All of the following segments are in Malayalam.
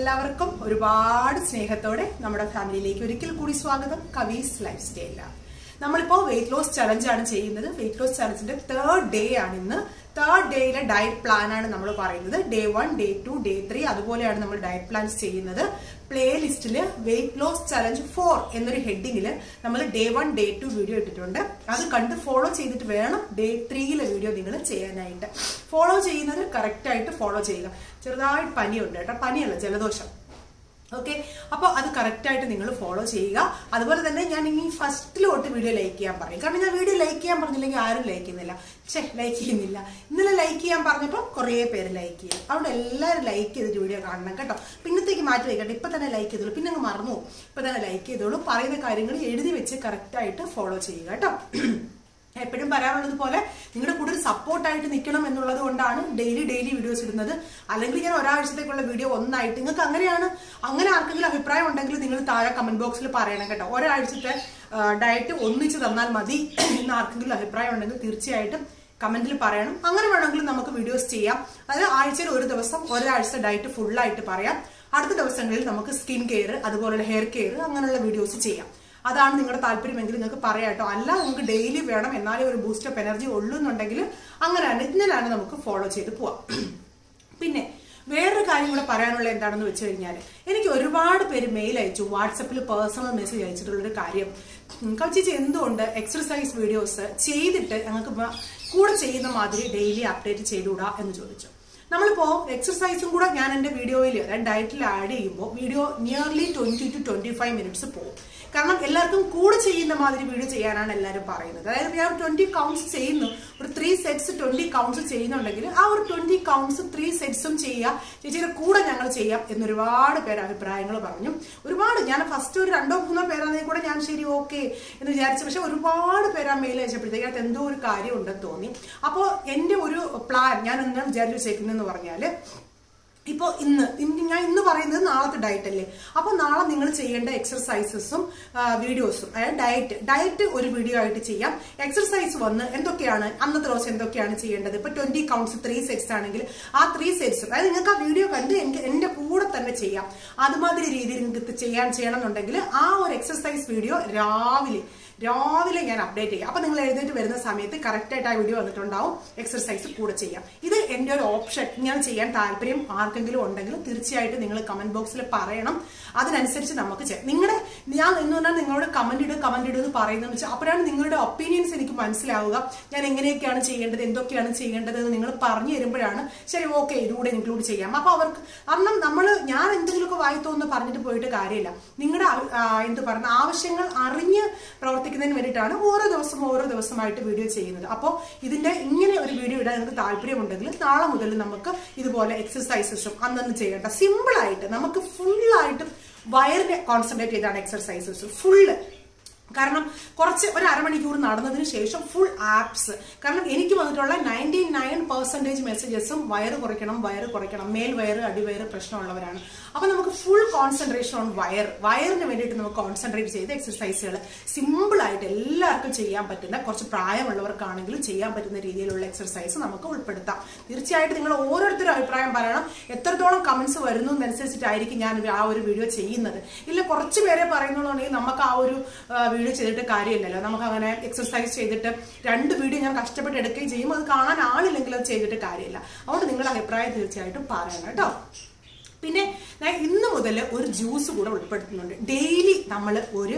എല്ലാവർക്കും ഒരുപാട് സ്നേഹത്തോടെ നമ്മുടെ ഫാമിലിയിലേക്ക് ഒരിക്കൽ കൂടി സ്വാഗതം കവീസ് ലൈഫ് സ്റ്റൈലാണ് നമ്മളിപ്പോ വെയിറ്റ് ലോസ് ചലഞ്ച് ആണ് ചെയ്യുന്നത് വെയിറ്റ് ലോസ് ചലഞ്ചിന്റെ തേർഡ് ഡേ ആണ് ഇന്ന് തേർഡ് ഡേയിലെ ഡയറ്റ് പ്ലാൻ ആണ് നമ്മൾ പറയുന്നത് day one day two day three അതുപോലെയാണ് നമ്മൾ ഡയറ്റ് പ്ലാൻസ് ചെയ്യുന്നത് പ്ലേ ലിസ്റ്റിൽ വെയിറ്റ് ലോസ് ചലഞ്ച് ഫോർ എന്നൊരു ഹെഡിങ്ങിൽ നമ്മൾ day one day two video ഇട്ടിട്ടുണ്ട് അത് കണ്ട് ഫോളോ ചെയ്തിട്ട് വേണം ഡേ ത്രീയിലെ വീഡിയോ നിങ്ങൾ ചെയ്യാനായിട്ട് ഫോളോ ചെയ്യുന്നത് കറക്റ്റ് ആയിട്ട് ഫോളോ ചെയ്യുക ചെറുതായിട്ട് പനിയുണ്ട് കേട്ടോ പനിയല്ല ജലദോഷം ഓക്കെ അപ്പോൾ അത് കറക്റ്റ് ആയിട്ട് നിങ്ങൾ ഫോളോ ചെയ്യുക അതുപോലെ തന്നെ ഞാൻ ഇനി ഫസ്റ്റിലോട്ട് വീഡിയോ ലൈക്ക് ചെയ്യാൻ പറയും കാരണം ഞാൻ വീഡിയോ ലൈക്ക് ചെയ്യാൻ പറഞ്ഞില്ലെങ്കിൽ ആരും ലൈക്ക് ചെയ്യുന്നില്ല ഛേ ലൈക്ക് ചെയ്യുന്നില്ല ഇന്നലെ ലൈക്ക് ചെയ്യാൻ പറഞ്ഞപ്പോൾ കുറേ പേര് ലൈക്ക് ചെയ്യും അതുകൊണ്ട് എല്ലാവരും ലൈക്ക് ചെയ്തിട്ട് വീഡിയോ കാണണം കേട്ടോ പിന്നത്തേക്ക് മാറ്റി വയ്ക്കട്ടെ ഇപ്പം തന്നെ ലൈക്ക് ചെയ്തോളൂ പിന്നെ അങ്ങ് മറന്നു പോകും ഇപ്പം തന്നെ ലൈക്ക് ചെയ്തോളൂ പറയുന്ന കാര്യങ്ങൾ എഴുതി വെച്ച് കറക്റ്റായിട്ട് ഫോളോ ചെയ്യുക കേട്ടോ എപ്പോഴും പറയാറുള്ളത് പോലെ നിങ്ങളുടെ കൂടെ ഒരു സപ്പോർട്ടായിട്ട് നിൽക്കണം എന്നുള്ളത് കൊണ്ടാണ് ഡെയിലി ഡെയിലി വീഡിയോസ് ഇടുന്നത് അല്ലെങ്കിൽ ഞാൻ ഒരാഴ്ചത്തേക്കുള്ള വീഡിയോ ഒന്നായിട്ട് നിങ്ങൾക്ക് അങ്ങനെയാണ് അങ്ങനെ ആർക്കെങ്കിലും അഭിപ്രായം ഉണ്ടെങ്കിൽ നിങ്ങൾ താഴെ കമന്റ് ബോക്സിൽ പറയണം കേട്ടോ ഒരാഴ്ചത്തെ ഡയറ്റ് ഒന്നിച്ച് തന്നാൽ മതി എന്ന് ആർക്കെങ്കിലും അഭിപ്രായം ഉണ്ടെങ്കിൽ തീർച്ചയായിട്ടും കമന്റിൽ പറയണം അങ്ങനെ വേണമെങ്കിൽ നമുക്ക് വീഡിയോസ് ചെയ്യാം അതായത് ആഴ്ചയിൽ ഒരു ദിവസം ഒരാഴ്ച ഡയറ്റ് ഫുള്ളായിട്ട് പറയാം അടുത്ത ദിവസങ്ങളിൽ നമുക്ക് സ്കിൻ കെയർ അതുപോലുള്ള ഹെയർ കെയർ അങ്ങനെയുള്ള വീഡിയോസ് ചെയ്യാം അതാണ് നിങ്ങളുടെ താല്പര്യമെങ്കിൽ നിങ്ങൾക്ക് പറയാം കേട്ടോ അല്ല നിങ്ങൾക്ക് ഡെയിലി വേണം എന്നാലേ ഒരു ബൂസ്റ്റപ്പ് എനർജി ഉള്ളൂ എന്നുണ്ടെങ്കിൽ അങ്ങനെയാണ് ഇന്നലാണ് നമുക്ക് ഫോളോ ചെയ്ത് പോവാം പിന്നെ വേറൊരു കാര്യം കൂടെ പറയാനുള്ള എന്താണെന്ന് വെച്ച് കഴിഞ്ഞാൽ എനിക്ക് ഒരുപാട് പേര് മെയിൽ അയച്ചു വാട്സപ്പിൽ പേഴ്സണൽ മെസ്സേജ് അയച്ചിട്ടുള്ളൊരു കാര്യം കച്ചിച്ച് എന്തുകൊണ്ട് എക്സർസൈസ് വീഡിയോസ് ചെയ്തിട്ട് ഞങ്ങൾക്ക് കൂടെ ചെയ്യുന്ന മാതിരി ഡെയിലി അപ്ഡേറ്റ് ചെയ്തുകൂടാ എന്ന് ചോദിച്ചു നമ്മളിപ്പോ എക്സർസൈസും കൂടെ ഞാൻ എന്റെ വീഡിയോയിൽ അതായത് ഡയറ്റിൽ ആഡ് ചെയ്യുമ്പോൾ video nearly twenty two twenty five minutes പോകും കാരണം എല്ലാവർക്കും കൂടെ ചെയ്യുന്ന മാതിരി വീഡിയോ ചെയ്യാനാണ് എല്ലാവരും പറയുന്നത് അതായത് ഞാൻ ട്വന്റി കൗണ്ട്സ് ചെയ്യുന്നു ഒരു ത്രീ സെറ്റ്സ് ട്വന്റി കൗണ്ട്സ് ചെയ്യുന്നുണ്ടെങ്കിൽ ആ ഒരു ട്വന്റി കൗണ്ട്സ് ത്രീ സെറ്റ്സും ചെയ്യാം ചേച്ചിയുടെ കൂടെ ഞങ്ങൾ ചെയ്യാം എന്നൊരുപാട് പേര് അഭിപ്രായങ്ങൾ പറഞ്ഞു ഒരുപാട് ഞാൻ ഫസ്റ്റ് ഒരു രണ്ടോ മൂന്നോ പേരാണെങ്കിൽ കൂടെ ഞാൻ ശരി ഓക്കെ എന്ന് വിചാരിച്ചു പക്ഷെ ഒരുപാട് പേര് ആ മെയിൽ അയച്ചപ്പോഴത്തേക്ക് അത് എന്തോ ഒരു കാര്യം ഉണ്ടെന്ന് തോന്നി അപ്പോൾ എൻ്റെ ഒരു പ്ലാൻ ഞാൻ എന്താണ് വിചാരിച്ചു വെച്ചേക്കുന്നതെന്ന് പറഞ്ഞാല് ഇപ്പോൾ ഇന്ന് ഞാൻ ഇന്ന് പറയുന്നത് നാളത്തെ ഡയറ്റ് അല്ലേ അപ്പോൾ നാളെ നിങ്ങൾ ചെയ്യേണ്ട എക്സർസൈസസും വീഡിയോസും അതായത് ഡയറ്റ് ഡയറ്റ് ഒരു വീഡിയോ ആയിട്ട് ചെയ്യാം എക്സർസൈസ് വന്ന് എന്തൊക്കെയാണ് അന്നത്തെ ദിവസം എന്തൊക്കെയാണ് ചെയ്യേണ്ടത് ഇപ്പൊ ട്വന്റി കൗണ്ട്സ് ത്രീ സെറ്റ്സ് ആണെങ്കിൽ ആ ത്രീ സെറ്റ്സും അതായത് നിങ്ങൾക്ക് ആ വീഡിയോ കണ്ട് എനിക്ക് എന്റെ കൂടെ തന്നെ ചെയ്യാം അതുമാതിരി രീതിയിൽ നിങ്ങൾക്ക് ചെയ്യാൻ ചെയ്യണം എന്നുണ്ടെങ്കിൽ ആ ഒരു എക്സർസൈസ് വീഡിയോ രാവിലെ രാവിലെ ഞാൻ അപ്ഡേറ്റ് ചെയ്യാം അപ്പൊ നിങ്ങൾ എഴുന്നേറ്റ് വരുന്ന സമയത്ത് കറക്റ്റ് ആയിട്ട് ആ വീഡിയോ വന്നിട്ടുണ്ടാവും എക്സർസൈസ് കൂടെ ചെയ്യാം ഇത് എന്റെ ഒരു ഓപ്ഷൻ ഞാൻ ചെയ്യാൻ താല്പര്യം ആർക്കെങ്കിലും ഉണ്ടെങ്കിൽ തീർച്ചയായിട്ടും നിങ്ങൾ കമന്റ് ബോക്സിൽ പറയണം അതിനനുസരിച്ച് നമുക്ക് ചെയ്യാം നിങ്ങളുടെ ഞാൻ എന്ന് പറഞ്ഞാൽ നിങ്ങളോട് കമന്റ് ഇടുക കമന്റ് ഇടുക എന്ന് പറയുന്നത് വെച്ചാൽ അപ്പോഴാണ് നിങ്ങളുടെ ഒപ്പീനിയൻസ് എനിക്ക് മനസ്സിലാവുക ഞാൻ എങ്ങനെയൊക്കെയാണ് ചെയ്യേണ്ടത് എന്തൊക്കെയാണ് ചെയ്യേണ്ടത് എന്ന് നിങ്ങൾ പറഞ്ഞു തരുമ്പോഴാണ് ശരി ഓക്കെ ഇതുകൂടെ ഇൻക്ലൂഡ് ചെയ്യാം അപ്പൊ അവർക്ക് കാരണം നമ്മൾ ഞാൻ എന്തെങ്കിലുമൊക്കെ വായി തോന്നുന്നു പറഞ്ഞിട്ട് പോയിട്ട് കാര്യമില്ല നിങ്ങളുടെ എന്ത് പറയുന്ന ആവശ്യങ്ങൾ അറിഞ്ഞ് പ്രവർത്തിക്കുന്നതിന് വേണ്ടിയിട്ടാണ് ഓരോ ദിവസം ഓരോ ദിവസമായിട്ട് വീഡിയോ ചെയ്യുന്നത് അപ്പോൾ ഇതിന്റെ ഇങ്ങനെ ഒരു വീഡിയോ ഇടാൻ നിങ്ങൾക്ക് താല്പര്യമുണ്ടെങ്കിൽ നാളെ മുതൽ നമുക്ക് ഇതുപോലെ എക്സസൈസസും അന്നന്ന് ചെയ്യേണ്ട സിമ്പിൾ ആയിട്ട് നമുക്ക് ഫുള്ളായിട്ട് വയറിനെ കോൺസെൻട്രേറ്റ് ചെയ്താണ് എക്സർസൈസസ് ഫുള്ള് കാരണം കുറച്ച് ഒരു അരമണിക്കൂർ നടന്നതിന് ശേഷം ഫുൾ ആപ്സ് കാരണം എനിക്ക് വന്നിട്ടുള്ള നയൻറ്റി നയൻ പെർസെൻറ്റേജ് മെസ്സേജസും വയറ് കുറയ്ക്കണം വയറ് കുറയ്ക്കണം മേൽ വയറ് അടിവയറ് പ്രശ്നമുള്ളവരാണ് അപ്പൊ നമുക്ക് ഫുൾ കോൺസെൻട്രേഷൻ ഓൺ വയർ വയറിന് വേണ്ടിയിട്ട് നമുക്ക് കോൺസെൻട്രേറ്റ് ചെയ്ത് എക്സസൈസുകൾ സിമ്പിൾ ആയിട്ട് എല്ലാവർക്കും ചെയ്യാൻ പറ്റുന്ന കുറച്ച് പ്രായമുള്ളവർക്കാണെങ്കിലും ചെയ്യാൻ പറ്റുന്ന രീതിയിലുള്ള എക്സസൈസ് നമുക്ക് ഉൾപ്പെടുത്താം തീർച്ചയായിട്ടും നിങ്ങൾ ഓരോരുത്തരും അഭിപ്രായം പറയണം എത്രത്തോളം കമന്റ്സ് വരുന്നു എന്നനുസരിച്ചിട്ടായിരിക്കും ഞാൻ ആ ഒരു വീഡിയോ ചെയ്യുന്നത് ഇല്ല കുറച്ച് പേരെ പറയുന്നുണ്ടെങ്കിൽ നമുക്ക് ആ ഒരു വീഡിയോ ചെയ്തിട്ട് കാര്യമില്ലല്ലോ നമുക്ക് അങ്ങനെ എക്സർസൈസ് ചെയ്തിട്ട് രണ്ട് വീഡിയോ ഞാൻ കഷ്ടപ്പെട്ട് എടുക്കുകയും ചെയ്യും അത് കാണാൻ ആളില്ലെങ്കിൽ അത് ചെയ്തിട്ട് കാര്യമില്ല അതുകൊണ്ട് നിങ്ങളുടെ അഭിപ്രായം തീർച്ചയായിട്ടും പറയണം കേട്ടോ പിന്നെ ഞാൻ ഇന്ന് മുതൽ ഒരു ജ്യൂസ് കൂടെ ഉൾപ്പെടുത്തുന്നുണ്ട് ഡെയിലി നമ്മൾ ഒരു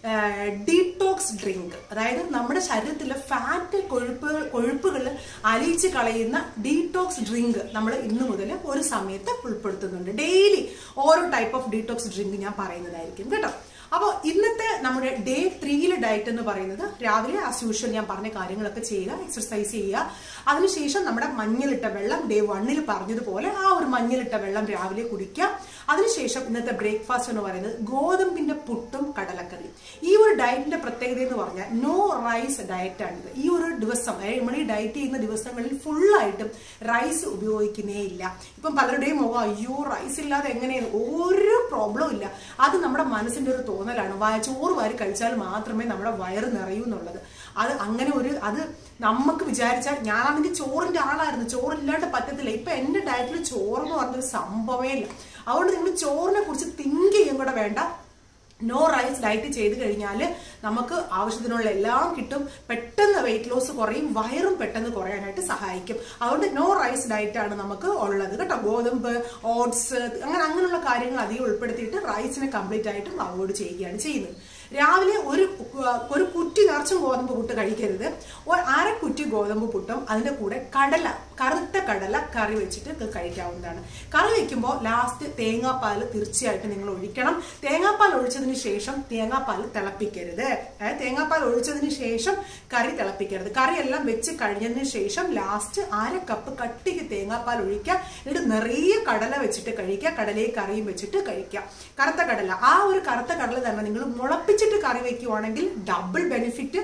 ഡീടോക്സ് ഡ്രിങ്ക് അതായത് നമ്മുടെ ശരീരത്തിലെ ഫാറ്റ് കൊഴുപ്പുകൾ കൊഴുപ്പുകൾ അലിയിച്ച് കളയുന്ന ഡീടോക്സ് ഡ്രിങ്ക് നമ്മൾ ഇന്ന് മുതൽ ഒരു സമയത്ത് ഉൾപ്പെടുത്തുന്നുണ്ട് ഡെയിലി ഓരോ ടൈപ്പ് ഓഫ് ഡീടോക്സ് ഡ്രിങ്ക് ഞാൻ പറയുന്നതായിരിക്കും കേട്ടോ അപ്പോൾ ഇന്നത്തെ നമ്മുടെ ഡേ ത്രീയിലെ ഡയറ്റ് എന്ന് പറയുന്നത് രാവിലെ ആസ് യൂഷ്വൽ ഞാൻ പറഞ്ഞ കാര്യങ്ങളൊക്കെ ചെയ്യുക എക്സർസൈസ് ചെയ്യുക അതിനുശേഷം നമ്മുടെ മഞ്ഞളിട്ട വെള്ളം ഡേ വണ്ണിൽ പറഞ്ഞതുപോലെ ആ ഒരു മഞ്ഞളിട്ട വെള്ളം രാവിലെ കുടിക്കുക അതിനുശേഷം ഇന്നത്തെ ബ്രേക്ക്ഫാസ്റ്റ് എന്ന് പറയുന്നത് ഗോതമ്പിന്റെ പുട്ടും കടലക്കറിയും ഈ ഒരു ഡയറ്റിന്റെ പ്രത്യേകത എന്ന് പറഞ്ഞാൽ നോ റൈസ് ഡയറ്റാണിത് ഈ ഒരു ദിവസം അതായത് നമ്മൾ ഈ ഡയറ്റ് ചെയ്യുന്ന ദിവസങ്ങളിൽ ഫുള്ളായിട്ടും റൈസ് ഉപയോഗിക്കുന്നേ ഇല്ല ഇപ്പം പലരുടെയും മുഖം അയ്യോ റൈസ് ഇല്ലാതെ എങ്ങനെയാണ് ഒരു പ്രോബ്ലം ഇല്ല അത് നമ്മുടെ മനസ്സിന്റെ ഒരു തോന്നലാണ് വായ ചോറ് വാരി കഴിച്ചാൽ മാത്രമേ നമ്മുടെ വയറ് നിറയൂ എന്നുള്ളത് അത് അങ്ങനെ ഒരു അത് നമുക്ക് വിചാരിച്ചാൽ ഞാനാണെങ്കിൽ ചോറിന്റെ ആളായിരുന്നു ചോറില്ലാണ്ട് പറ്റത്തില്ല ഇപ്പൊ എന്റെ ഡയറ്റിൽ ചോറെന്ന് പറഞ്ഞൊരു സംഭവമേ ഇല്ല അതുകൊണ്ട് നിങ്ങൾ ചോറിനെ കുറിച്ച് തിങ്ക് ചെയ്യും കൂടെ വേണ്ട നോ റൈസ് ഡയറ്റ് ചെയ്ത് കഴിഞ്ഞാൽ നമുക്ക് ആവശ്യത്തിനുള്ള എല്ലാം കിട്ടും പെട്ടെന്ന് വെയിറ്റ് ലോസ് കുറയും വയറും പെട്ടെന്ന് കുറയാനായിട്ട് സഹായിക്കും അതുകൊണ്ട് നോ റൈസ് ഡയറ്റ് ആണ് നമുക്ക് ഉള്ളത് കേട്ടോ ഗോതമ്പ് ഓട്സ് അങ്ങനെ അങ്ങനെയുള്ള കാര്യങ്ങൾ അധികം ഉൾപ്പെടുത്തിയിട്ട് റൈസിനെ കംപ്ലീറ്റ് ആയിട്ടും അവോയ്ഡ് ചെയ്യുകയാണ് ചെയ്യുന്നത് രാവിലെ ഒരു ഒരു കുറ്റി നിറച്ചും ഗോതമ്പ് പുട്ട് കഴിക്കരുത് ഒരു അര കുറ്റി ഗോതമ്പ് പുട്ടും അതിന്റെ കൂടെ കടല കറുത്ത കടല കറി വെച്ചിട്ട് കഴിക്കാവുന്നതാണ് കറി വെക്കുമ്പോൾ ലാസ്റ്റ് തേങ്ങാപ്പാൽ തീർച്ചയായിട്ടും നിങ്ങൾ ഒഴിക്കണം തേങ്ങാപ്പാൽ ഒഴിച്ചതിന് ശേഷം തേങ്ങാപ്പാൽ തിളപ്പിക്കരുത് അതായത് തേങ്ങാപ്പാൽ ഒഴിച്ചതിന് ശേഷം കറി തിളപ്പിക്കരുത് കറിയെല്ലാം വെച്ച് കഴിഞ്ഞതിന് ശേഷം ലാസ്റ്റ് അര കപ്പ് കട്ടിക്ക് തേങ്ങാപ്പാൽ ഒഴിക്കുക എന്നിട്ട് നിറയെ കടല വെച്ചിട്ട് കഴിക്കുക കടലയും കറിയും വെച്ചിട്ട് കഴിക്കുക കറുത്ത കടല ആ ഒരു കറുത്ത കടല തന്നെ നിങ്ങൾ മുളപ്പിച്ചിട്ട് കറി വെക്കുവാണെങ്കിൽ ഡബിൾ ബെനിഫിറ്റ്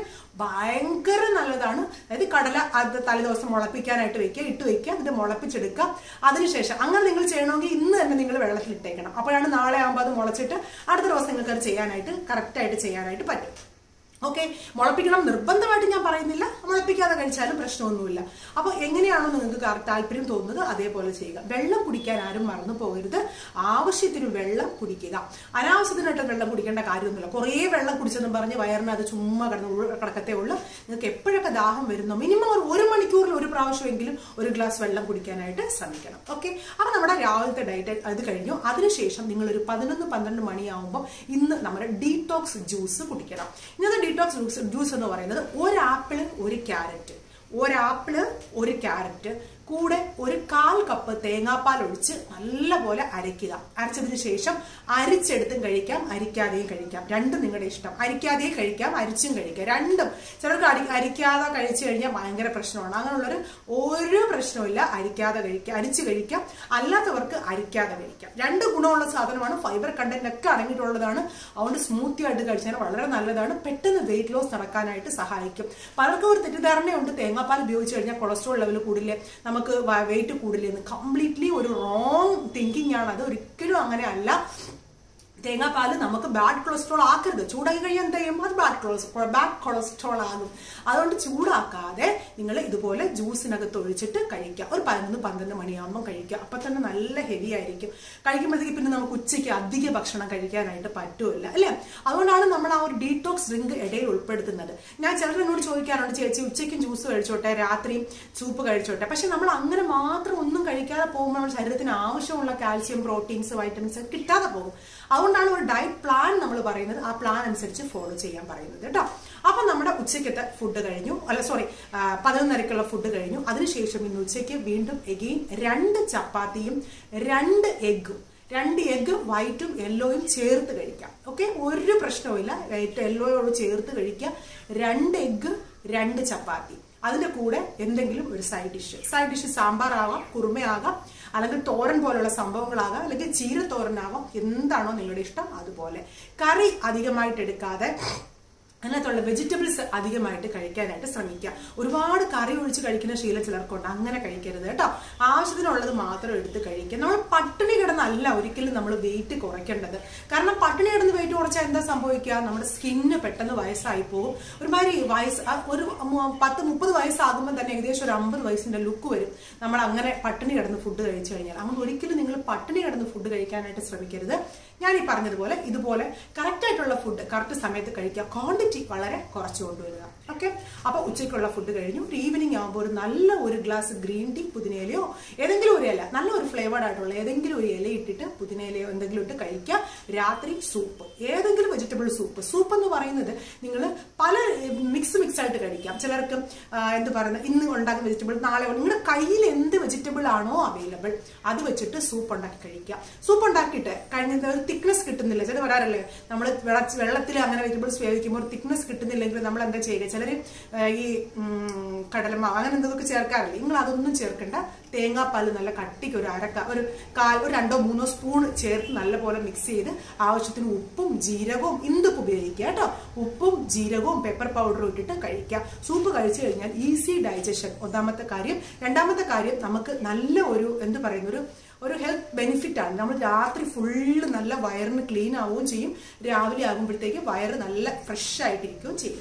ഭയങ്കര നല്ലതാണ് അതായത് കടല അത് തലേദിവസം മുളപ്പിക്കാനായിട്ട് വെക്കുക ഇട്ട് വെക്കുക എന്നിട്ട് മുളപ്പിച്ചെടുക്കുക അതിനുശേഷം അങ്ങനെ നിങ്ങൾ ചെയ്യണമെങ്കിൽ ഇന്ന് തന്നെ നിങ്ങൾ വെള്ളത്തിൽ ഇട്ടേക്കണം അപ്പോഴാണ് നാളെ ആകുമ്പോൾ അത് മുളച്ചിട്ട് അടുത്ത ദിവസം നിങ്ങൾക്ക് അത് ചെയ്യാനായിട്ട് കറക്റ്റായിട്ട് ചെയ്യാനായിട്ട് പറ്റും ഓക്കെ മുളപ്പിക്കണം നിർബന്ധമായിട്ട് ഞാൻ പറയുന്നില്ല മുളപ്പിക്കാതെ കഴിച്ചാലും പ്രശ്നമൊന്നുമില്ല അപ്പോൾ എങ്ങനെയാണോ നിങ്ങൾക്ക് താല്പര്യം തോന്നുന്നത് അതേപോലെ ചെയ്യുക വെള്ളം കുടിക്കാൻ ആരും മറന്നു പോകരുത് ആവശ്യത്തിന് വെള്ളം കുടിക്കുക അനാവശ്യത്തിനായിട്ട് വെള്ളം കുടിക്കേണ്ട കാര്യമൊന്നുമില്ല കുറേ വെള്ളം കുടിച്ചെന്നും പറഞ്ഞ് വയറിന് അത് ചുമ്മാ കിടന്ന് കിടക്കത്തേ ഉള്ളൂ നിങ്ങൾക്ക് എപ്പോഴൊക്കെ ദാഹം വരുന്നു മിനിമം ഒരു ഒരു മണിക്കൂറിൽ ഒരു പ്രാവശ്യമെങ്കിലും ഒരു ഗ്ലാസ് വെള്ളം കുടിക്കാനായിട്ട് ശ്രമിക്കണം ഓക്കെ അപ്പോൾ നമ്മുടെ രാവിലത്തെ ഡയറ്റ് അത് കഴിഞ്ഞു അതിനുശേഷം നിങ്ങൾ ഒരു പതിനൊന്ന് പന്ത്രണ്ട് മണിയാവുമ്പോൾ ഇന്ന് നമ്മുടെ ഡീടോക്സ് ജ്യൂസ് കുടിക്കണം ഇന്നത്തെ ഡീടോക്സ് ജ്യൂസ് ജ്യൂസ് എന്ന് പറയുന്നത് ഒരു ആപ്പിള് ഒരു ക്യാരറ്റ് ഒരു ആപ്പിള് ഒരു ക്യാരറ്റ് കൂടെ ഒരു കാൽ കപ്പ് തേങ്ങാപ്പാൽ ഒഴിച്ച് നല്ലപോലെ അരയ്ക്കുക അരച്ചതിന് ശേഷം അരിച്ചെടുത്തും കഴിക്കാം അരിക്കാതെയും കഴിക്കാം രണ്ടും നിങ്ങളുടെ ഇഷ്ടം അരിക്കാതെയും കഴിക്കാം അരിച്ചും കഴിക്കാം രണ്ടും ചിലർക്ക് അരി അരിക്കാതെ കഴിച്ചു കഴിഞ്ഞാൽ ഭയങ്കര പ്രശ്നമാണ് അങ്ങനെയുള്ളൊരു ഒരു പ്രശ്നമില്ല അരിക്കാതെ കഴിക്കാം അരിച്ച് കഴിക്കാം അല്ലാത്തവർക്ക് അരിക്കാതെ കഴിക്കാം രണ്ട് ഗുണമുള്ള സാധനമാണ് ഫൈബർ കണ്ടന്റ് ഒക്കെ അടങ്ങിയിട്ടുള്ളതാണ് അതുകൊണ്ട് സ്മൂത്തി ആയിട്ട് കഴിച്ചാൽ വളരെ നല്ലതാണ് പെട്ടെന്ന് വെയിറ്റ് ലോസ് നടക്കാനായിട്ട് സഹായിക്കും പലർക്കും ഒരു തെറ്റിദ്ധാരണയുണ്ട് തേങ്ങാപ്പാൽ ഉപയോഗിച്ച് കഴിഞ്ഞാൽ കൊളസ്ട്രോൾ ലെവൽ കൂടില്ലേ നമുക്ക് വെയിറ്റ് കൂടില്ലെന്ന് കംപ്ലീറ്റ്ലി ഒരു റോങ് തിങ്കിങ് ആണ് അത് ഒരിക്കലും അങ്ങനെ അല്ല തേങ്ങാപ്പാൽ നമുക്ക് ബാഡ് കൊളസ്ട്രോൾ ആക്കരുത് ചൂടാക്കി കഴിയാൻ എന്ത് ചെയ്യും അത് ബാഡ് കൊളസ്ട്രോൾ ബാഡ് കൊളസ്ട്രോൾ ആകും അതുകൊണ്ട് ചൂടാക്കാതെ നിങ്ങൾ ഇതുപോലെ ജ്യൂസിനകത്ത് ഒഴിച്ചിട്ട് കഴിക്കുക ഒരു പതിനൊന്ന് പന്ത്രണ്ട് മണിയാകുമ്പോൾ കഴിക്കുക അപ്പൊ തന്നെ നല്ല ഹെവി ആയിരിക്കും കഴിക്കുമ്പോഴത്തേക്ക് പിന്നെ നമുക്ക് ഉച്ചയ്ക്ക് അധിക ഭക്ഷണം കഴിക്കാനായിട്ട് പറ്റുമില്ല അല്ലേ അതുകൊണ്ടാണ് നമ്മൾ ആ ഒരു ഡീടോക്സ് ഡ്രിങ്ക് ഇടയിൽ ഉൾപ്പെടുത്തുന്നത് ഞാൻ ചിലർ എന്നോട് ചോദിക്കാറുണ്ട് ചേച്ചി ഉച്ചയ്ക്കും ജ്യൂസ് കഴിച്ചോട്ടെ രാത്രിയും സൂപ്പ് കഴിച്ചോട്ടെ പക്ഷെ നമ്മൾ അങ്ങനെ മാത്രം ഒന്നും കഴിക്കാതെ പോകുമ്പോൾ നമ്മുടെ ശരീരത്തിന് ആവശ്യമുള്ള കാൽസ്യം പ്രോട്ടീൻസ് വൈറ്റമിൻസ് കിട്ടാതെ പോകും അതുകൊണ്ടാണ് ഒരു ഡയറ്റ് പ്ലാൻ നമ്മൾ പറയുന്നത് ആ പ്ലാൻ അനുസരിച്ച് ഫോളോ ചെയ്യാൻ പറയുന്നത് കേട്ടോ അപ്പൊ നമ്മുടെ ഉച്ചയ്ക്കത്തെ ഫുഡ് കഴിഞ്ഞു അല്ല സോറി പതിനൊന്നരക്കുള്ള ഫുഡ് കഴിഞ്ഞു അതിനുശേഷം ഇന്ന് ഉച്ചയ്ക്ക് വീണ്ടും എഗെയിൻ രണ്ട് ചപ്പാത്തിയും രണ്ട് എഗ്ഗും രണ്ട് എഗ്ഗ് വൈറ്റും യെല്ലോയും ചേർത്ത് കഴിക്കാം ഓക്കെ ഒരു പ്രശ്നവുമില്ല വൈറ്റ് യെല്ലോയോട് ചേർത്ത് കഴിക്കാം രണ്ട് എഗ്ഗ് രണ്ട് ചപ്പാത്തി അതിന്റെ കൂടെ എന്തെങ്കിലും ഒരു side dish side dish sambar ആവാം കുറുമയാകാം അല്ലെങ്കിൽ തോരൻ പോലുള്ള സംഭവങ്ങളാകാം അല്ലെങ്കിൽ ചീരത്തോരനാവാം എന്താണോ നിങ്ങളുടെ ഇഷ്ടം അതുപോലെ കറി അധികമായിട്ട് എടുക്കാതെ അതിനകത്തുള്ള വെജിറ്റബിൾസ് അധികമായിട്ട് കഴിക്കാനായിട്ട് ശ്രമിക്കുക ഒരുപാട് കറി ഒഴിച്ച് കഴിക്കുന്ന ശീലം ചിലർക്കുണ്ട് അങ്ങനെ കഴിക്കരുത് കേട്ടോ ആവശ്യത്തിനുള്ളത് മാത്രം എടുത്ത് കഴിക്കുക നമ്മൾ പട്ടിണി കിടന്നല്ല ഒരിക്കലും നമ്മൾ വെയിറ്റ് കുറയ്ക്കേണ്ടത് കാരണം പട്ടിണി കിടന്ന് വെയിറ്റ് കുറച്ചാൽ എന്താ സംഭവിക്കുക നമ്മുടെ സ്കിന്ന് പെട്ടെന്ന് വയസ്സായി പോകും ഒരുമാതിരി വയസ്സ് ഒരു പത്ത് മുപ്പത് വയസ്സാകുമ്പോൾ തന്നെ ഏകദേശം ഒരു അമ്പത് വയസ്സിന്റെ ലുക്ക് വരും നമ്മൾ അങ്ങനെ പട്ടിണി കിടന്ന് ഫുഡ് കഴിച്ചു കഴിഞ്ഞാൽ അതുകൊണ്ട് ഒരിക്കലും നിങ്ങൾ പട്ടിണി കിടന്ന് ഫുഡ് കഴിക്കാനായിട്ട് ശ്രമിക്കരുത് ഞാൻ ഈ പറഞ്ഞതുപോലെ ഇതുപോലെ കറക്റ്റ് ആയിട്ടുള്ള ഫുഡ് കറക്റ്റ് സമയത്ത് കഴിക്കുക ക്വാണ്ടിറ്റി വളരെ കുറച്ച് കൊണ്ടുവരിക ഓക്കെ അപ്പൊ ഉച്ചയ്ക്കുള്ള ഫുഡ് കഴിഞ്ഞു ഒരു ഈവനിങ് ആകുമ്പോൾ ഒരു നല്ല ഒരു ഗ്ലാസ് ഗ്രീൻ ടീ പുതിനയിലയോ ഏതെങ്കിലും ഒരു ഇല നല്ല ഒരു ഫ്ലേവേർഡ് ആയിട്ടുള്ള ഏതെങ്കിലും ഒരു ഇല ഇട്ടിട്ട് പുതിനയിലയോ എന്തെങ്കിലും ഇട്ട് കഴിക്കുക രാത്രി സൂപ്പ് ഏതെങ്കിലും വെജിറ്റബിൾ സൂപ്പ് സൂപ്പ് എന്ന് പറയുന്നത് നിങ്ങൾ പല മിക്സ് മിക്സ് ആയിട്ട് കഴിക്കാം ചിലർക്ക് എന്ത് പറയുന്നത് ഇന്ന് ഉണ്ടാക്കുന്ന വെജിറ്റബിൾ നാളെ നിങ്ങളുടെ കയ്യിൽ എന്ത് വെജിറ്റബിൾ ആണോ അവൈലബിൾ അത് വെച്ചിട്ട് സൂപ്പ് ഉണ്ടാക്കി കഴിക്കുക സൂപ്പ് ഉണ്ടാക്കിയിട്ട് കഴിഞ്ഞ ഒരു തിക്നെസ് കിട്ടുന്നില്ല ചില പറയാറല്ലേ നമ്മൾ വെള്ളത്തിൽ അങ്ങനെ വെജിറ്റബിൾസ് വേവിക്കുമ്പോൾ തിക്നെസ് കിട്ടുന്നില്ലെങ്കിൽ നമ്മൾ എന്താ ചെയ്യുക ചിലർ ഈ കടലമാവ് അങ്ങനെ എന്തൊക്കെ ചേർക്കാറില്ല നിങ്ങൾ അതൊന്നും ചേർക്കണ്ട തേങ്ങാപ്പാൽ നല്ല കട്ടിക്ക് ഒരു അരക്ക ഒരു കാൽ ഒരു രണ്ടോ മൂന്നോ സ്പൂൺ ചേർത്ത് നല്ലപോലെ മിക്സ് ചെയ്ത് ആവശ്യത്തിന് ഉപ്പും ജീരകവും ഇന്തൊക്കെ ഉപയോഗിക്കുക കേട്ടോ ഉപ്പും ജീരകവും പെപ്പർ പൗഡറും ഇട്ടിട്ട് കഴിക്കുക സൂപ്പ് കഴിച്ചു കഴിഞ്ഞാൽ ഈസി ഡൈജഷൻ ഒന്നാമത്തെ കാര്യം രണ്ടാമത്തെ കാര്യം നമുക്ക് നല്ല ഒരു എന്ത് പറയുന്ന ഒരു ഒരു ഹെൽത്ത് ബെനിഫിറ്റ് ആണ് നമ്മൾ രാത്രി ഫുള്ള് നല്ല വയറിന് ക്ലീൻ ആവുകയും ചെയ്യും രാവിലെ ആകുമ്പോഴത്തേക്ക് വയറ് നല്ല ഫ്രഷ് ആയിട്ടിരിക്കുകയും ചെയ്യും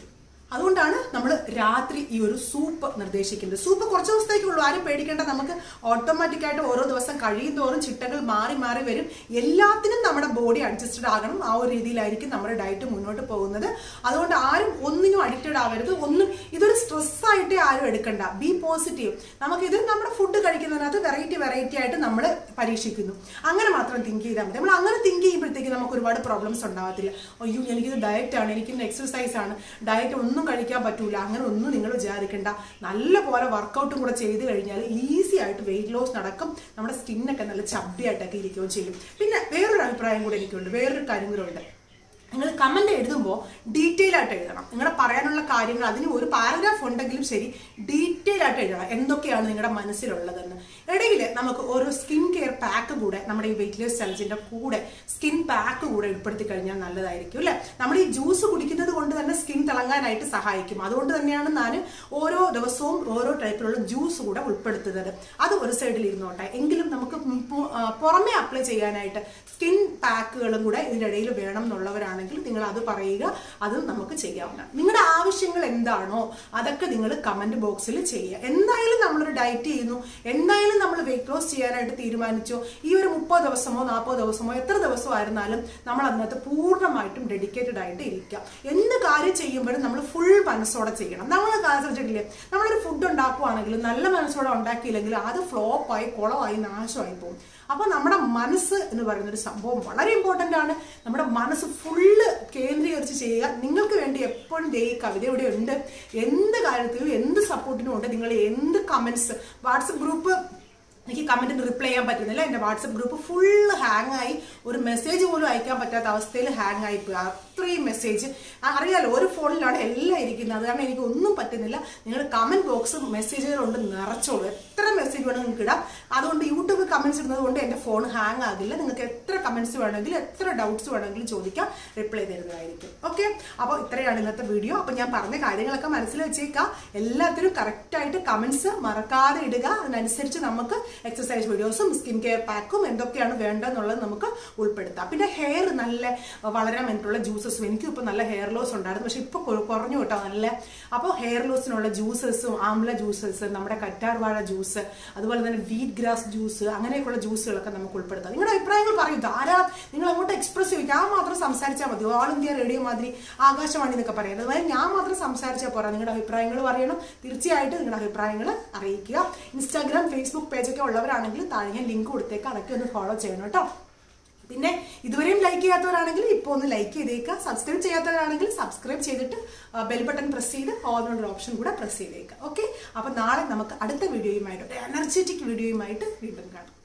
അതുകൊണ്ടാണ് നമ്മൾ രാത്രി ഈ ഒരു സൂപ്പ് നിർദ്ദേശിക്കുന്നത് സൂപ്പ് കുറച്ച് ദിവസത്തേക്കുള്ളൂ ആരും പേടിക്കേണ്ട നമുക്ക് ഓട്ടോമാറ്റിക് ആയിട്ട് ഓരോ ദിവസം കഴിയും തോറും ചിട്ടകൾ മാറി മാറി വരും എല്ലാത്തിനും നമ്മുടെ ബോഡി അഡ്ജസ്റ്റഡ് ആകണം ആ ഒരു രീതിയിലായിരിക്കും നമ്മുടെ ഡയറ്റ് മുന്നോട്ട് പോകുന്നത് അതുകൊണ്ട് ആരും ഒന്നിനും അഡിക്റ്റഡ് ആവരുത് ഒന്നും ഇതൊരു സ്ട്രെസ് ആയിട്ടേ ആരും എടുക്കണ്ട ബി പോസിറ്റീവ് നമുക്കിത് നമ്മുടെ ഫുഡ് കഴിക്കുന്നതിനകത്ത് വെറൈറ്റി വെറൈറ്റി ആയിട്ട് നമ്മൾ പരീക്ഷിക്കുന്നു അങ്ങനെ മാത്രം തിങ്ക് ചെയ്താൽ മതി നമ്മൾ അങ്ങനെ തിങ്ക് ചെയ്യുമ്പോഴത്തേക്ക് നമുക്ക് ഒരുപാട് പ്രോബ്ലംസ് ഉണ്ടാവത്തില്ല അയ്യോ എനിക്കിത് ഡയറ്റ് ആണ് എനിക്കിന്ന് എക്സസൈസ് ആണ് ഡയറ്റ് ഒന്നും കഴിക്കാൻ പറ്റൂല അങ്ങനെ ഒന്നും നിങ്ങൾ വിചാരിക്കണ്ട നല്ല പോലെ വർക്കൗട്ടും കൂടെ ചെയ്ത് കഴിഞ്ഞാൽ ഈസി ആയിട്ട് വെയിറ്റ് ലോസ് നടക്കും നമ്മുടെ സ്കിന്നൊക്കെ നല്ല ചബ്ബിയായിട്ടൊക്കെ ഇരിക്കുകയും ചെയ്യും പിന്നെ വേറൊരു അഭിപ്രായം കൂടെ എനിക്കുണ്ട് വേറൊരു കാര്യം കൂടെ ഉണ്ട് നിങ്ങൾ കമന്റ് എഴുതുമ്പോൾ ഡീറ്റെയിൽ ആയിട്ട് എഴുതണം നിങ്ങളുടെ പറയാനുള്ള കാര്യങ്ങൾ അതിന് ഒരു പാരഗ്രാഫ് ഉണ്ടെങ്കിലും ശരി ഡീറ്റെയിൽ ആയിട്ട് എഴുതണം എന്തൊക്കെയാണ് നിങ്ങളുടെ മനസ്സിലുള്ളതെന്ന് ഇടയിൽ നമുക്ക് ഓരോ സ്കിൻ കെയർ പാക്ക് കൂടെ നമ്മുടെ ഈ വെയിറ്റ് ലോസ് ചലഞ്ചിന്റെ കൂടെ സ്കിൻ പാക്ക് കൂടെ ഉൾപ്പെടുത്തി കഴിഞ്ഞാൽ നല്ലതായിരിക്കും അല്ലെ നമ്മൾ ഈ ജ്യൂസ് കുടിക്കുന്നത് കൊണ്ട് തന്നെ സ്കിൻ തിളങ്ങാനായിട്ട് സഹായിക്കും അതുകൊണ്ട് തന്നെയാണ് ഞാൻ ഓരോ ദിവസവും ഓരോ ടൈപ്പിലുള്ള ജ്യൂസ് കൂടെ ഉൾപ്പെടുത്തുന്നത് അത് ഒരു സൈഡിൽ ഇരുന്നോട്ടെ എങ്കിലും നമുക്ക് പു- ആ, പുറമെ അപ്ലൈ ചെയ്യാനായിട്ട് സ്കിൻ പാക്കുകളും കൂടെ ഇതിനിടയിൽ വേണം എന്നുള്ളവരാണെങ്കിൽ നിങ്ങൾ അത് പറയുക അതും നമുക്ക് ചെയ്യാവുന്നതാണ് നിങ്ങളുടെ ആവശ്യങ്ങൾ എന്താണോ അതൊക്കെ നിങ്ങൾ കമന്റ് ബോക്സിൽ ചെയ്യുക എന്തായാലും നമ്മളൊരു ഡയറ്റ് ചെയ്യുന്നു എന്തായാലും നമ്മൾ വെയിറ്റ് ലോസ് ചെയ്യാനായിട്ട് തീരുമാനിച്ചോ ഈ ഒരു മുപ്പത് ദിവസമോ നാൽപ്പത് ദിവസമോ എത്ര ദിവസമായിരുന്നാലും നമ്മൾ അതിനകത്ത് പൂർണ്ണമായിട്ടും ഡെഡിക്കേറ്റഡ് ആയിട്ട് ഇരിക്കുക എന്ത് കാര്യം ചെയ്യുമ്പോഴും നമ്മൾ ഫുൾ മനസ്സോടെ ചെയ്യണം നമ്മൾ ശ്രദ്ധിച്ചിട്ടില്ലേ നമ്മളൊരു ഫുഡ് ഉണ്ടാക്കുവാണെങ്കിലും നല്ല മനസ്സോടെ ഉണ്ടാക്കിയില്ലെങ്കിൽ അത് ഫ്ലോപ്പായി കുളമായി നാശമായി പോകും അപ്പൊ നമ്മുടെ മനസ്സ് എന്ന് പറയുന്ന ഒരു സംഭവം വളരെ ഇമ്പോർട്ടന്റ് ആണ് നമ്മുടെ മനസ്സ് ഫുള്ള് കേന്ദ്രീകരിച്ച് ചെയ്യുക നിങ്ങൾക്ക് വേണ്ടി എപ്പോഴും ദേ ഈ കവിത ഇവിടെ ഉണ്ട് എന്ത് കാര്യത്തിലും എന്ത് സപ്പോർട്ടിനും ഉണ്ട് നിങ്ങൾ എന്ത് കമന്റ്സ് വാട്സപ്പ് ഗ്രൂപ്പ് എനിക്ക് കമന്റിന് റിപ്ലൈ ചെയ്യാൻ പറ്റുന്നില്ല എന്റെ വാട്സപ്പ് ഗ്രൂപ്പ് ഫുള്ള് ഹാങ് ആയി ഒരു മെസ്സേജ് പോലും അയക്കാൻ പറ്റാത്ത അവസ്ഥയിൽ ഹാങ് ആയി പോയി അത്രയും മെസ്സേജ് അറിയാലോ ഒരു ഫോണിലാണ് എല്ലാം ഇരിക്കുന്നത് അത് കാരണം എനിക്ക് ഒന്നും പറ്റുന്നില്ല നിങ്ങൾ കമന്റ് ബോക്സ് മെസ്സേജുകളുണ്ട് നിറച്ചോളൂ എത്ര മെസ്സേജ് വേണം നിങ്ങൾക്ക് ഇടാം അതുകൊണ്ട് യൂട്യൂബ് കമന്റ്സ് ഇടുന്നത് കൊണ്ട് എന്റെ ഫോൺ ഹാങ് ആകില്ല നിങ്ങൾക്ക് എത്ര കമന്റ്സ് വേണമെങ്കിലും എത്ര ഡൗട്ട്സ് വേണമെങ്കിലും ചോദിക്കാം റിപ്ലൈ തരുന്നതായിരിക്കും ഓക്കെ അപ്പോൾ ഇത്രയാണ് ഇന്നത്തെ വീഡിയോ അപ്പോൾ ഞാൻ പറഞ്ഞ കാര്യങ്ങളൊക്കെ മനസ്സിൽ വെച്ചേക്കാം എല്ലാത്തിനും കറക്റ്റായിട്ട് കമന്റ്സ് മറക്കാതെ ഇടുക അതിനനുസരിച്ച് നമുക്ക് എക്സസൈസ് വീഡിയോസും സ്കിൻ കെയർ പാക്കും എന്തൊക്കെയാണ് വേണ്ടതെന്നുള്ളത് നമുക്ക് ഉൾപ്പെടുത്താം പിന്നെ ഹെയർ നല്ല വളരാൻ വേണ്ടിയിട്ടുള്ള ജ്യൂസസും എനിക്കും ഇപ്പോൾ നല്ല ഹെയർ ലോസ് ഉണ്ടായിരുന്നു പക്ഷെ ഇപ്പോൾ കുറഞ്ഞു കേട്ടോ നല്ല അപ്പോൾ ഹെയർ ലോസിനുള്ള ജ്യൂസസും ആംല ജ്യൂസസ് നമ്മുടെ കറ്റാർ വാഴ ജ്യൂസ് അതുപോലെ തന്നെ വീറ്റ് ഗ്രാസ് ജ്യൂസ് അങ്ങനെയൊക്കെയുള്ള ജ്യൂസുകളൊക്കെ നമുക്ക് ഉൾപ്പെടുത്താം നിങ്ങളുടെ അഭിപ്രായങ്ങൾ പറയും ധാരാളം നിങ്ങൾ അങ്ങോട്ട് എക്സ്പ്രസ് ചെയ്യും ഞാൻ മാത്രം സംസാരിച്ചാൽ മതി ഓൾ ഇന്ത്യ റേഡിയോ മാതിരി ആകാശവാണി എന്നൊക്കെ പറയുന്നത് അതുപോലെ ഞാൻ മാത്രം സംസാരിച്ചാൽ പോരാ നിങ്ങളുടെ അഭിപ്രായങ്ങൾ പറയണം തീർച്ചയായിട്ടും നിങ്ങളുടെ അഭിപ്രായങ്ങൾ അറിയിക്കുക ഇൻസ്റ്റാഗ്രാം ഫേസ്ബുക്ക് പേജൊക്കെ ഉള്ളവരാണെങ്കിൽ താഴെ ഞാൻ ലിങ്ക് കൊടുത്തേക്ക് അതൊക്കെ ഒന്ന് ഫോളോ ചെയ്യണം കേട്ടോ പിന്നെ ഇതുവരെയും ലൈക്ക് ചെയ്യാത്തവരാണെങ്കിൽ ഇപ്പോൾ ഒന്ന് ലൈക്ക് ചെയ്തേക്കുക സബ്സ്ക്രൈബ് ചെയ്യാത്തവരാണെങ്കിൽ സബ്സ്ക്രൈബ് ചെയ്തിട്ട് ബെൽ ബട്ടൺ പ്രസ് ചെയ്ത് ഓൾ എന്നുള്ള ഓപ്ഷൻ കൂടെ പ്രസ് ചെയ്തേക്കുക ഓക്കെ അപ്പോൾ നാളെ നമുക്ക് അടുത്ത വീഡിയോയുമായിട്ട് ഒരു എനർജറ്റിക് വീഡിയോയുമായിട്ട് വീണ്ടും കാണാം